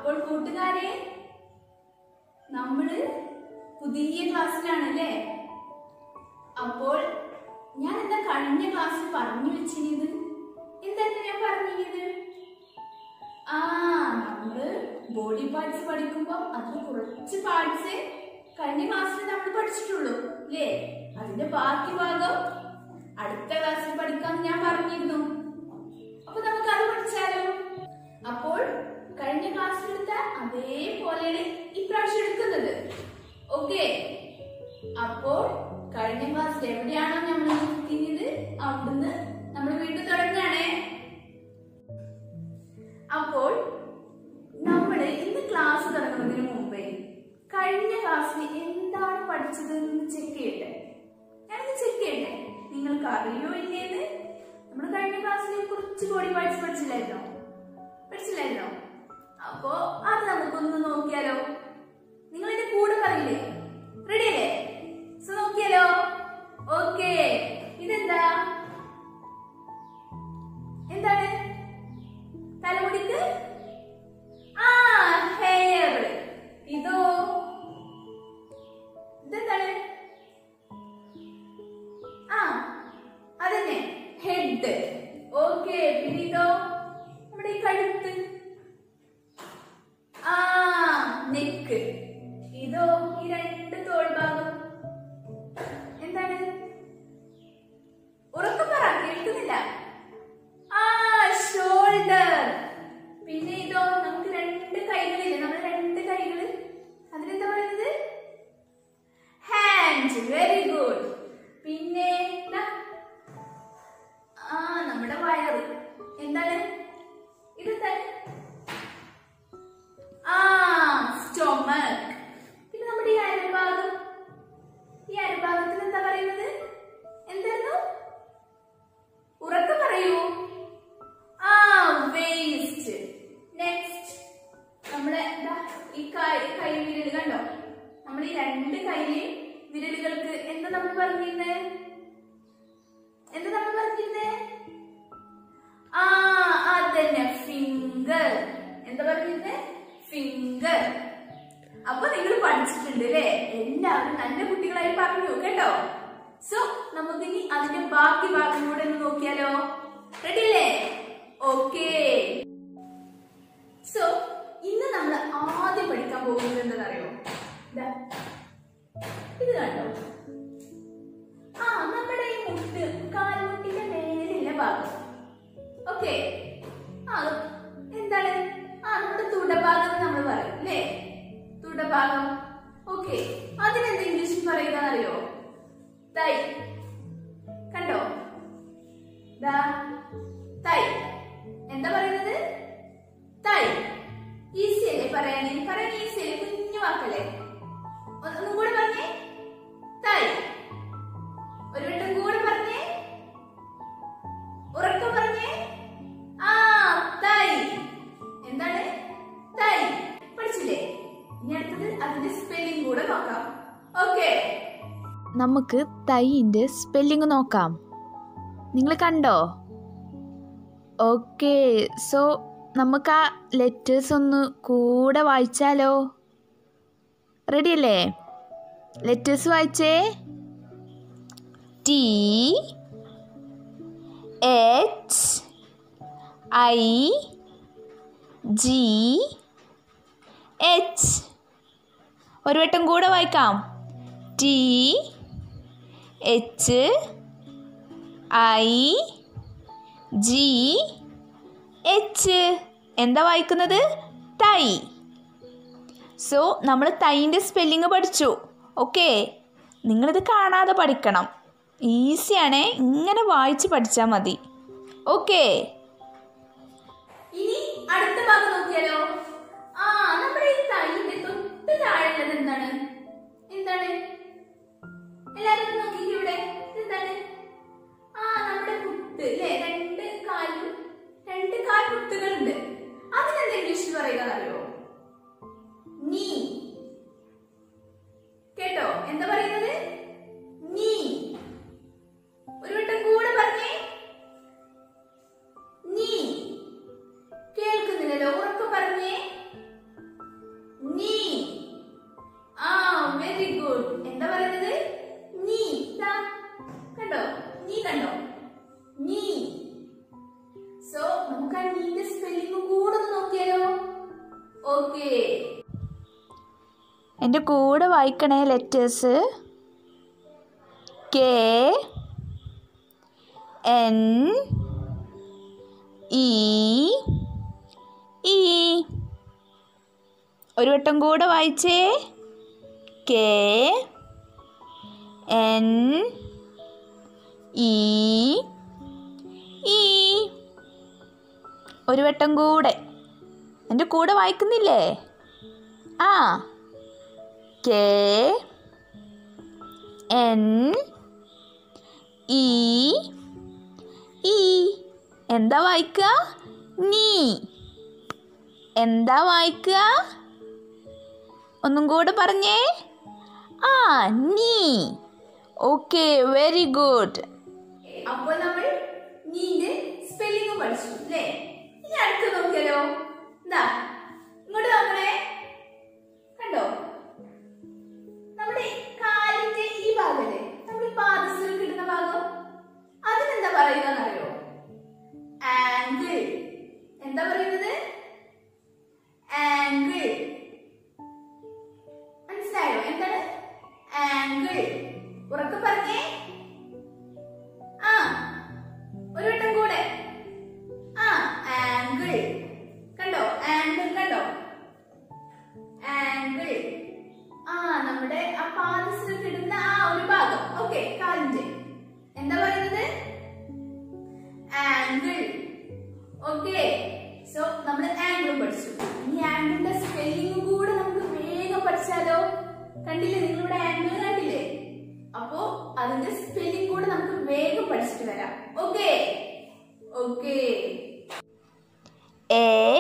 അപ്പോൾ കൂട്ടുകാരെ നമ്മള് പുതിയ ക്ലാസ്സിലാണ് അല്ലേ അപ്പോൾ ഞാൻ എന്താ കഴിഞ്ഞ ക്ലാസ്സിൽ പറഞ്ഞു വെച്ചിരുന്നത് എന്താണ് ഞാൻ പറഞ്ഞത് ആ നമ്മള് ബോഡി പാർട്സ് പഠിക്കുമ്പോൾ അതിൽ കുറച്ച് പാർട്സ് കഴിഞ്ഞ ക്ലാസ്സിൽ നമ്മൾ പഠിച്ചിട്ടുള്ളൂ അല്ലേ അതിന്റെ ബാക്കി ഭാഗം അടുത്ത ക്ലാസ്സിൽ പഠിക്കാന്ന് ഞാൻ പറഞ്ഞിരുന്നു അപ്പൊ നമുക്ക് അത് പഠിച്ചാലോ അപ്പോൾ കഴിഞ്ഞ ക്ലാസ്സിൽ എടുത്ത അതേപോലെയാണ് ഇപ്രാവശ്യം എടുക്കുന്നത് ഓക്കെ അപ്പോൾ കഴിഞ്ഞ ക്ലാസ്സിൽ എവിടെയാണോ നമ്മൾ നിർത്തിയത് അവിടുന്ന് നമ്മൾ വീണ്ടും തുടങ്ങുകയാണേ അപ്പോൾ നമ്മൾ ഇന്ന് ക്ലാസ് തുടങ്ങുന്നതിന് മുമ്പേ കഴിഞ്ഞ ക്ലാസ്സിൽ എന്താണ് പഠിച്ചത് എന്ന് ചെക്ക് ചെയ്യട്ടെ ഞാനത് ചെക്ക് ചെയ്യട്ടെ നിങ്ങൾക്ക് അറിയോ ഇല്ലേന്ന് നമ്മൾ കഴിഞ്ഞ ക്ലാസ്സിൽ കുറച്ച് ബോഡി പാർട്സ് പഠിച്ചില്ലായിരുന്നോ പഠിച്ചില്ലായിരുന്നോ അപ്പോ അത് നമുക്കൊന്ന് നോക്കിയാലോ നിങ്ങൾ എന്റെ കൂടെ പറയില്ലേ റെഡി അല്ലേ സോ നോക്കിയാലോ ഓക്കെ ഇതെന്താ എന്താണ് തലമുടിക്ക് ആ ഹെയർ ഇതോ ഇതെന്താണ് ആ അതന്നെ ഹെഡ് ഓക്കെ പിന്നെ ഇതോ നമ്മുടെ ഈ കഴുത്ത് ആ നെക്ക് ഇതോ ഈ രണ്ട് തോൾഭാഗം എന്താണ് ഉറക്കം പറ കേൾക്കുന്നില്ല ആ ഷോൾഡർ പിന്നെ ഇതോ നമുക്ക് രണ്ട് കൈകളില്ലേ നമ്മുടെ രണ്ട് കൈകള് അതിനെന്താ പറയുന്നത് ഹാൻഡ് വെരി ഗുഡ് പിന്നെ ദാ, ആ നമ്മുടെ വയറ് എന്താണ് ഇതെന്താണ് ആ സ്റ്റൊമക് പിന്നെ നമ്മുടെ ഈ അരഭാഗം ഈ അരഭാഗത്തിന് എന്താ പറയുന്നത് എന്തായിരുന്നു ഉറക്കെ പറയൂ ആ വേസ്റ്റ് നെക്സ്റ്റ് നമ്മുടെ ദാ ഈ കൈ കൈ വിരൽ കണ്ടോ നമ്മൾ ഈ രണ്ട് കൈയിലെയും വിരലുകൾക്ക് എന്താ നമ്മൾ പറഞ്ഞിരുന്നേ എന്താ നമ്മൾ പറഞ്ഞിരുന്നേ ആ അതന്നെ ഫിംഗർ എന്താ പറഞ്ഞിരുന്നേ ഫിംഗർ അപ്പൊ നിങ്ങൾ പഠിച്ചിട്ടുണ്ട് അല്ലേ എല്ലാവരും നല്ല കുട്ടികളായി പറഞ്ഞു കേട്ടോ സോ നമുക്കിനി അതിന്റെ ബാക്കി ഭാഗം കൂടെ ഒന്ന് നോക്കിയാലോ റെഡി അല്ലേ ഓക്കേ സോ ഇന്ന് നമ്മൾ ആദ്യം പഠിക്കാൻ പോകുന്നത് എന്താണെന്നറിയോ ദാ, ഇത് കണ്ടോ ആ നമ്മുടെ ഈ മുട്ട് കാൽമുട്ടിന്റെ മേലുള്ള ഭാഗം ഓക്കെ ആ എന്താണ് ആ നമ്മുടെ തുടഭാഗം എന്ന് നമ്മൾ പറയും അല്ലേ തുടഭാഗം ഓക്കെ അതിനെന്താ ഇംഗ്ലീഷിൽ പറയുക അറിയോ തൈ കണ്ടോ ദാ തൈ എന്താ പറയുന്നത് തൈ ഈസി അല്ലേ പറയാൻ പറയാൻ ഈസി അല്ലേ കുഞ്ഞു വാക്കല്ലേ ഒന്ന് ഒന്നും കൂടെ പറഞ്ഞേ തൈ ഒരു വട്ടം കൂടെ പറഞ്ഞേ ഉറക്കം പറഞ്ഞേ ആ തൈ എന്താണ് തൈ പഠിച്ചില്ലേ ഇനി അടുത്തത് അതിന്റെ സ്പെല്ലിംഗ് കൂടെ നോക്കാം ഓക്കെ നമുക്ക് തൈൻ്റെ സ്പെല്ലിംഗ് നോക്കാം നിങ്ങൾ കണ്ടോ ഓക്കെ സോ നമുക്ക് ആ ലെറ്റേഴ്സ് ഒന്ന് കൂടെ വായിച്ചാലോ റെഡി അല്ലേ ലെറ്റേഴ്സ് വായിച്ചേ T H I G H ഒരു വട്ടം കൂടെ വായിക്കാം T H I G H എന്താ വായിക്കുന്നത് തൈ സോ നമ്മൾ തൈൻ്റെ സ്പെല്ലിങ് പഠിച്ചു ഓക്കെ നിങ്ങളിത് കാണാതെ പഠിക്കണം ഈസിയാണേ ഇങ്ങനെ വായിച്ച് പഠിച്ചാൽ മതി ഓക്കേ ഇനി അടുത്ത ഭാഗം നോക്കിയാലോ ആ നമ്മുടെ ഈ തൈന്റെ തൊട്ട് താഴെയുള്ളത് എന്താണ് എന്താണ് എല്ലാരും ഒന്ന് നോക്കിക്കേ ഇവിടെ എന്താണ് ആ നമ്മുടെ മുട്ട് അല്ലേ രണ്ട് കാലും രണ്ട് കാൽ മുട്ടുകളുണ്ട് അതിനെന്താ ഇംഗ്ലീഷിൽ പറയുക അറിയോ നീ കേട്ടോ എന്താ പറയുന്നത് നീ ഒരു വട്ടം കൂടെ പറഞ്ഞേ നീ കേൾക്കുന്നില്ലല്ലോ ഉറക്കെ പറഞ്ഞേ എൻ്റെ കൂടെ വായിക്കണേ letters K N E E ഒരു വട്ടം കൂടെ വായിച്ചേ കെ എൻ ഇ ഇ ഒരു വട്ടം കൂടെ എൻ്റെ കൂടെ വായിക്കുന്നില്ലേ ആ കെ എൻ ഇ ഇ എന്താ വായിക്കുക നീ എന്താ വായിക്കുക ഒന്നും കൂടെ പറഞ്ഞേ ആ നീ ഓക്കെ വെരി ഗുഡ് അപ്പോൾ നമ്മൾ നീന്റെ സ്പെല്ലിംഗ് പഠിച്ചു അല്ലേ ഇനി അടുത്ത് നോക്കിയാലോ എന്താ ഇങ്ങോട്ട് നോക്കണേ കണ്ടോ നമ്മുടെ കാലിന്റെ ഈ ഭാഗല്ലേ നമ്മുടെ പാദസരം കിട്ടുന്ന ഭാഗം അതിനെന്താ പറയുക അറിയോ ആംഗിൾ എന്താ പറയുന്നത് ആംഗിൾ മനസ്സിലായോ എന്താണ് ആംഗിൾ ഉറക്കെ പറഞ്ഞേ ആ ഒരു വട്ടം കൂടെ ആ ആംഗിൾ കണ്ടോ ആംഗിൾ കണ്ടോ ആംഗിൾ ആ നമ്മുടെ ആ പാദത്തിൽ കിട്ടുന്ന ആ ഒരു ഭാഗം ഓക്കെ കാലിന്റെ എന്താ പറയുന്നത് ആംഗിൾ ഓക്കെ സോ നമ്മൾ ആംഗിളും പഠിച്ചു ഇനി ആംഗിളിന്റെ സ്പെല്ലിംഗ് കൂടെ നമുക്ക് വേഗം പഠിച്ചാലോ കണ്ടില്ലേ നിങ്ങളിവിടെ ആംഗിൾ കണ്ടില്ലേ അപ്പോ അതിന്റെ സ്പെല്ലിംഗ് കൂടെ നമുക്ക് വേഗം പഠിച്ചിട്ട് വരാം okay okay A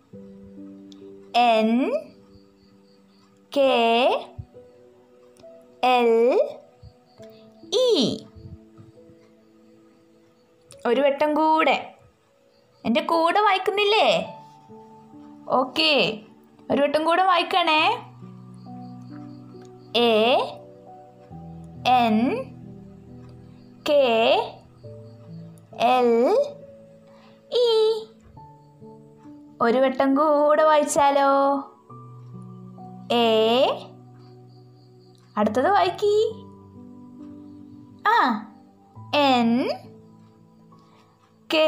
N K L E ഒരു വട്ടം കൂടെ എൻ്റെ കൂടെ വായിക്കുന്നില്ലേ ഓക്കെ ഒരു വട്ടം കൂടെ വായിക്കണേ A N K L E ഒരു വട്ടം കൂടെ വായിച്ചാലോ എ അടുത്തത് വായിക്കി ആ എൻ കെ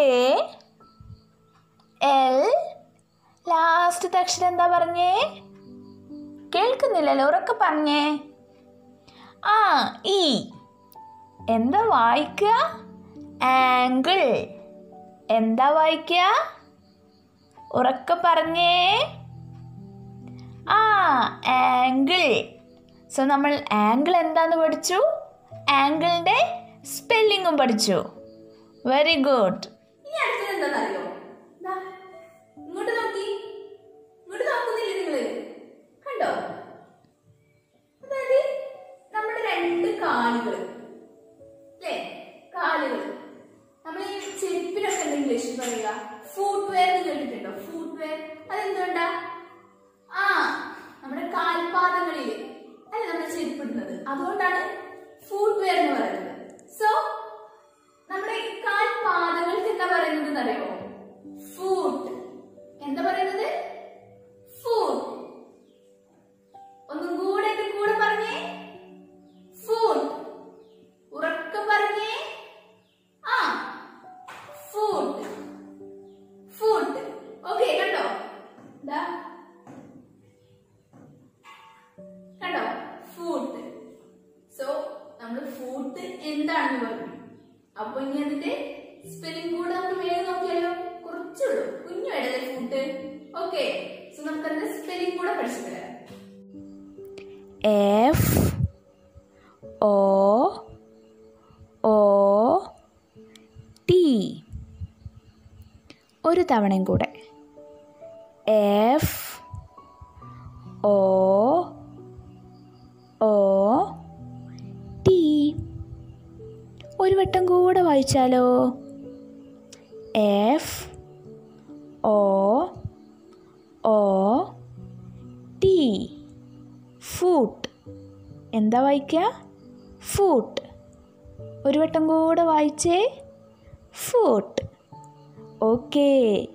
എൽ ലാസ്റ്റത്തെ അക്ഷരം എന്താ പറഞ്ഞേ കേൾക്കുന്നില്ലല്ലോ ഉറക്കെ പറഞ്ഞേ ആ ഇ എന്താ വായിക്കുക ആംഗിൾ എന്താ വായിക്കുക ഉറക്കെ പറഞ്ഞേ ആ ആംഗിൾ സോ നമ്മൾ ആംഗിൾ എന്താന്ന് പഠിച്ചു ആംഗിളിൻ്റെ സ്പെല്ലിങ്ങും പഠിച്ചു വെരി ഗുഡ് ഇനി അടുത്തത് എന്താണെന്നറിയോ ദാ, ഇങ്ങോട്ട് നോക്കി ഇങ്ങോട്ട് നോക്കുന്നില്ലേ നിങ്ങള് കണ്ടോ അതായത് നമ്മുടെ രണ്ട് കാലുകൾ അല്ലേ കാലുകൾ നമ്മൾ ഈ ചെരുപ്പിനൊക്കെ എന്താ ഇംഗ്ലീഷിൽ പറയുക ഫുട് വെയർ എന്ന് കേട്ടിട്ടുണ്ടോ ഫുട് വെയർ അതെന്തുകൊണ്ടാ ആ നമ്മുടെ കാൽപാദങ്ങളിൽ അല്ലെ നമ്മൾ ചെരുപ്പിടുന്നത് അതുകൊണ്ടാണ് ഫുട് വെയർ എന്ന് പറയുന്നത് സോ നമ്മുടെ ഈ കാൽപാദങ്ങൾക്ക് എന്താ പറയുന്നത് അറിയോ ഫൂട്ട് എന്താ പറയുന്നത് ഫൂട്ട് ഒന്നും കൂടെ എന്റെ കൂടെ പറഞ്ഞേ ഫൂട്ട് ഉറക്കെ പറഞ്ഞേ ആ ഫൂട്ട് ഫൂട്ട് ഓക്കെ കണ്ടോ ദാ കണ്ടോ ഫൂട്ട് സോ നമ്മൾ ഫൂട്ട് എന്താണെന്ന് പറഞ്ഞു അപ്പൊ ഇനി അതിന്റെ സ്പെല്ലിംഗ് കൂടെ നമുക്ക് വേഗം നോക്കിയാലോ കുറച്ചുള്ളൂ കുഞ്ഞു വേടല്ലേ ഫൂട്ട് ഓക്കെ സോ നമുക്ക് അതിന്റെ സ്പെല്ലിംഗ് കൂടെ പഠിച്ചു തരാം എഫ് ഒ ഒ ടി ഒരു തവണയും കൂടെ എഫ് ഒ ഒ ടി ഒരു വട്ടം കൂടെ വായിച്ചാലോ F O O T foot എന്താ വായിക്കുക ഫൂട്ട് ഒരു വട്ടം കൂടെ വായിച്ചേ ഫൂട്ട് ഓക്കേ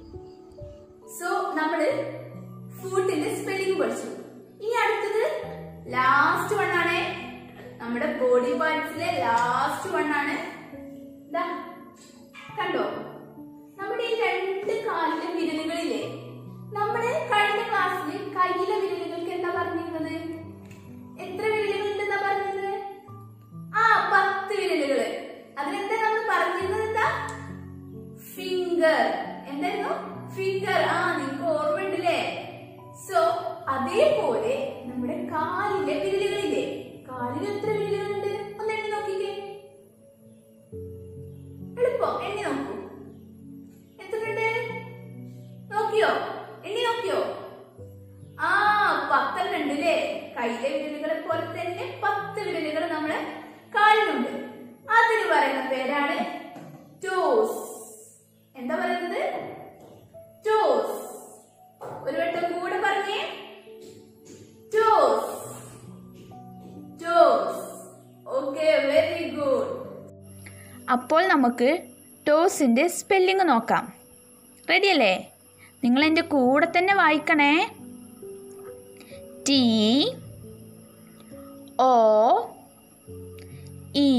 സോ നമ്മള് ഫൂട്ടിന്റെ സ്പെല്ലിംഗ് പഠിച്ചു ഇനി അടുത്തത് ലാസ്റ്റ് വൺ ആണ് നമ്മുടെ ബോഡി പാർട്സിലെ ലാസ്റ്റ് വൺ ആണ് ദാ, കണ്ടോ നമ്മുടെ ഈ രണ്ട് കാലിലെ വിരലുകളില്ലേ നമ്മുടെ കഴിഞ്ഞ ക്ലാസ്സിൽ കയ്യിലെ വിരലുകൾക്ക് എന്താ പറഞ്ഞിരുന്നത് എത്ര വിരലുകൾ ഉണ്ടെന്നാ പറഞ്ഞത് ആ പത്ത് വിരലുകള് അതിനെന്താ നമ്മൾ പറഞ്ഞിരുന്നത് എന്താ ഫിംഗർ എന്തായിരുന്നു ഫിംഗർ ആ നിങ്ങൾക്ക് ഓർമ്മയുണ്ടല്ലേ സോ അതേപോലെ നമ്മുടെ കാലിലെ വിരലുകളില്ലേ കാലിൽ എത്ര വിരലുകളുണ്ട് ഒന്ന് എണ്ണി നോക്കിക്കേ എളുപ്പം എണ്ണി നോക്കൂ എത്രയുണ്ട് നോക്കിയോ എണ്ണി നോക്കിയോ ആ പത്തെണ്ണം ഉണ്ട് അല്ലേ കയ്യിലെ വിരലുകളെ പോലെ തന്നെ പത്ത് വിരലുകൾ നമ്മുടെ കാലിലുണ്ട് അതിന് പറയുന്ന പേരാണ് ടോസ് എന്താ പറയുന്നത് ടോസ് ഒരു വട്ടം കൂടെ പറഞ്ഞേ toes toes okay very good അപ്പോൾ നമുക്ക് ടോസിൻ്റെ സ്പെല്ലിംഗ് നോക്കാം റെഡിയല്ലേ നിങ്ങൾ എൻ്റെ കൂടെ തന്നെ വായിക്കണേ T O E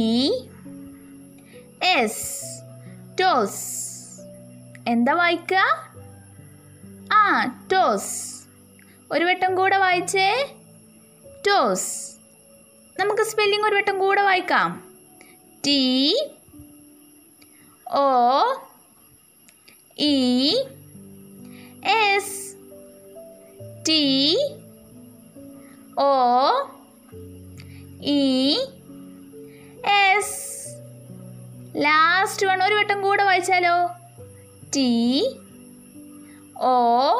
S toes എന്താ വായിക്കുക ആ ടോസ് ഒരു വട്ടം കൂടെ വായിച്ചേ ടോസ് നമുക്ക് സ്പെല്ലിംഗ് ഒരു വട്ടം കൂടെ വായിക്കാം T O E S T O E S last one ഒരു വട്ടം കൂടെ വായിച്ചാലോ T O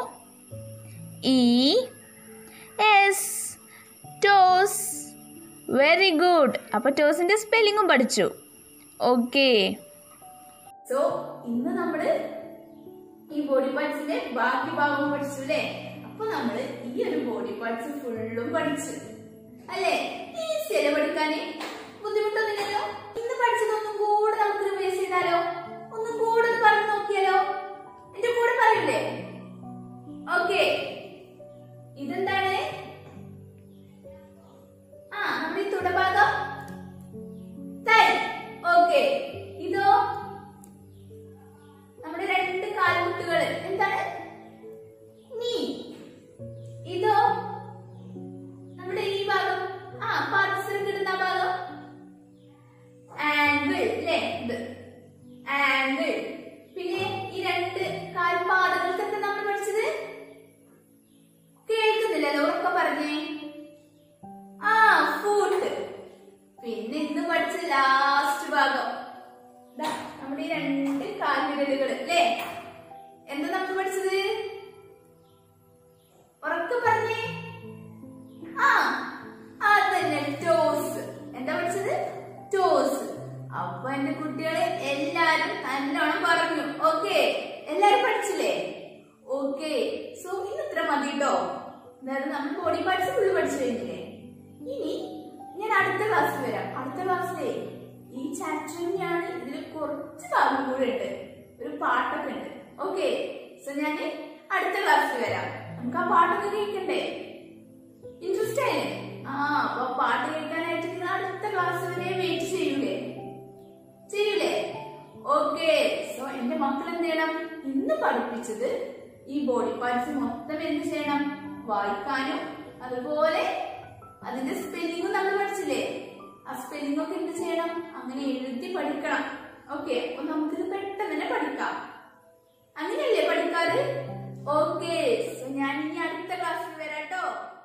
E S toes very good അപ്പോൾ ടോസിൻ്റെ സ്പെല്ലിങ്ങും പഠിച്ചു ഓക്കേ സോ ഇന്ന് നമ്മള് ഈ ബോഡി പാർട്സിന്റെ ബാക്കി ഭാഗം പഠിച്ചു അല്ലേ അപ്പൊ നമ്മള് ഈ ഒരു ബോഡി പാർട്സ് ഫുള്ളും പഠിച്ചു അല്ലേ ഈസി അല്ലേ പഠിക്കാന് ബുദ്ധിമുട്ടൊന്നുമില്ലല്ലോ ഇന്ന് പഠിച്ചതൊന്നും കൂടെ നമുക്ക് റിവൈസ് ചെയ്താലോ ഒന്നും കൂടെ ഒന്ന് പറഞ്ഞു നോക്കിയാലോ എന്റെ കൂടെ പറയില്ലേ ഓക്കെ ഇതെന്താണ് ആ നമ്മുടെ ഈ തുടഭാഗം തൈ ഓക്കെ ഇതോ നമ്മുടെ രണ്ട് കാൽമുട്ടുകൾ എന്താണ് നീ ഇതോ നമ്മുടെ ഈ ഭാഗം ആ പാദസരം കിട്ടുന്ന ആ ഭാഗം ആംഗിൾ അല്ലേ ഇത് ആംഗിൾ പിന്നെ ഈ രണ്ട് കാൽപാദങ്ങൾക്കൊക്കെ നമ്മൾ പഠിച്ചത് കേൾക്കുന്നില്ലല്ലോ ഉറക്കെ പറഞ്ഞേ ആ ഫൂട്ട് പിന്നെ ഇന്ന് പഠിച്ച ലാസ്റ്റ് ഭാഗം ദാ, നമ്മുടെ ഈ രണ്ട് കാൽവിരലുകൾ അല്ലേ എന്താ നമ്മൾ പഠിച്ചത് ഉറക്കെ പറഞ്ഞേ ആ അത് തന്നെ ടോസ് എന്താ പഠിച്ചത് ടോസ് അപ്പൊ എന്റെ കുട്ടികളെ എല്ലാരും നല്ലോണം പറഞ്ഞു ഓക്കെ എല്ലാരും പഠിച്ചില്ലേ ഓക്കെ സോ ഇന്ന് ഇത്ര മതി കേട്ടോ അതായത് നമ്മൾ ബോഡി പാർട്സ് ഫുള്ള് പഠിച്ചു കഴിഞ്ഞില്ലേ ഇനി ഞാൻ അടുത്ത ക്ലാസ്സിൽ വരാം അടുത്ത ക്ലാസ്സിലേ ഈ ചാപ്റ്ററിനാണ് ഇതിൽ കുറച്ച് ഭാഗം കൂടെ ഉണ്ട് ഒരു പാട്ടൊക്കെ ഉണ്ട് ഓക്കെ സോ ഞാൻ അടുത്ത ക്ലാസ്സിൽ വരാം നമുക്ക് ആ പാട്ടൊക്കെ കേൾക്കണ്ടേ ഇൻട്രസ്റ്റ് ആയില്ലേ ആ അപ്പൊ പാട്ട് കേൾക്കാനായിട്ട് നിങ്ങൾ അടുത്ത ക്ലാസ് വരെ വെയിറ്റ് ചെയ്യൂലേ ചെയ്യൂലേ ഓക്കെ സോ എന്റെ മക്കൾ എന്ത് ചെയ്യണം ഇന്ന് പഠിപ്പിച്ചത് ഈ ബോഡി പാർട്സ് മൊത്തം എന്ത് ചെയ്യണം വായിക്കാനും അതുപോലെ അതിന്റെ സ്പെല്ലിങ്ങും നമ്മൾ പഠിച്ചില്ലേ ആ സ്പെല്ലിംഗ് ഒക്കെ എന്ത് ചെയ്യണം അങ്ങനെ എഴുതി പഠിക്കണം ഓക്കെ അപ്പൊ നമുക്കിത് പെട്ടെന്ന് തന്നെ പഠിക്കാം അങ്ങനെയല്ലേ പഠിക്കാറ് ഓക്കെ സോ ഞാൻ ഇനി അടുത്ത ക്ലാസ്സിൽ വരാട്ടോ